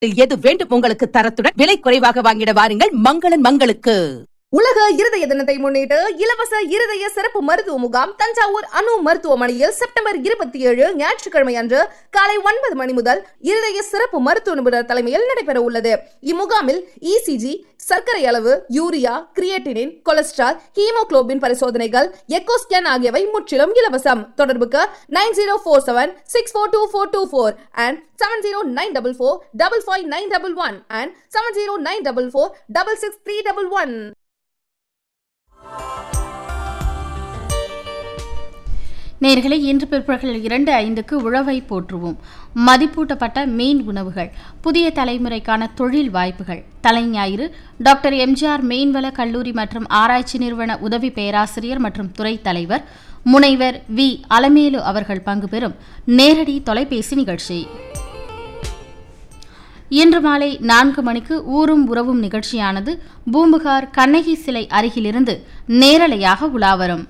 எது வேண்டும் உங்களுக்கு தரத்துடன் விலை குறைவாக வாங்கிட வாருங்கள் மங்களன் மங்களுக்கு உலக இருதய தினத்தை முன்னிட்டு இலவச இருதய சிறப்பு மருத்துவ முகாம் தஞ்சாவூர் அணு மருத்துவமனையில் செப்டம்பர் இருபத்தி ஏழு ஞாயிற்றுக்கிழமை அன்று காலை ஒன்பது மணி முதல் இருதய சிறப்பு மருத்துவ நிபுணர் தலைமையில் நடைபெற உள்ளது இம்முகாமில் இசிஜி சர்க்கரை அளவு யூரியா கிரியேட்டினின் கொலஸ்ட்ரால் ஹீமோகுளோபின் பரிசோதனைகள் எக்கோ ஸ்கேன் ஆகியவை முற்றிலும் இலவசம் தொடர்புக்கு nine zero four seven six four two four two four and seven zero nine double four double five nine double one and seven zero nine double four double six three double one நேர்களை இன்று பிற்பகல் இரண்டு ஐந்துக்கு உழவை போற்றுவோம் மதிப்பூட்டப்பட்ட மீன் உணவுகள் புதிய தலைமுறைக்கான தொழில் வாய்ப்புகள் தலைஞாயிறு டாக்டர் எம்ஜிஆர் மீன்வள கல்லூரி மற்றும் ஆராய்ச்சி நிறுவன உதவி பேராசிரியர் மற்றும் துறை தலைவர் முனைவர் வி அலமேலு அவர்கள் பங்கு பெறும் நேரடி தொலைபேசி நிகழ்ச்சி இன்று மாலை நான்கு மணிக்கு ஊரும் உறவும் நிகழ்ச்சியானது பூம்புகார் கண்ணகி சிலை அருகிலிருந்து நேரலையாக உலாவரும்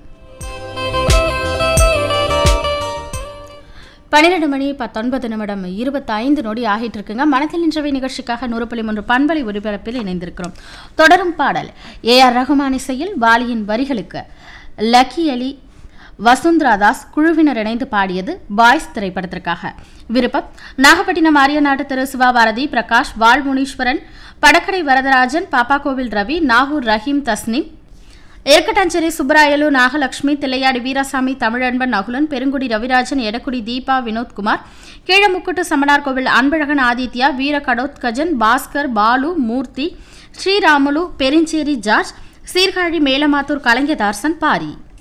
பன்னிரண்டு மணி பத்தொன்பது நிமிடம் இருபத்தைந்து நொடி ஆகிட்டு இருக்குங்க மனத்தில் நின்றவை நிகழ்ச்சிக்காக நூறு புள்ளி மூன்று பண்பலை ஒலிபரப்பில் இணைந்திருக்கிறோம் தொடரும் பாடல் ஏ ஆர் ரகுமான் இசையில் வாலியின் வரிகளுக்கு லக்கி அலி வசுந்தரா தாஸ் குழுவினர் இணைந்து பாடியது பாய்ஸ் திரைப்படத்திற்காக விருப்பம் நாகப்பட்டினம் ஆரியநாட்டு திரு சிவாபாரதி பிரகாஷ் வாழ்முனீஸ்வரன் படக்கடை வரதராஜன் பாப்பாக்கோவில் ரவி நாகூர் ரஹீம் தஸ்னீம் ஏற்கட்டாஞ்சேரி சுப்பராயலு நாகலட்சுமி தில்லையாடி வீராசாமி தமிழன்பன் நகுலன் பெருங்குடி ரவிராஜன் எடக்குடி தீபா வினோத்குமார் கீழமுக்குட்டு சமணார் கோவில் அன்பழகன் ஆதித்யா வீர கடோத்கஜன் பாஸ்கர் பாலு மூர்த்தி ஸ்ரீராமுலு பெருஞ்சேரி ஜார்ஜ் சீர்காழி மேலமாத்தூர் கலைஞதார்சன் பாரி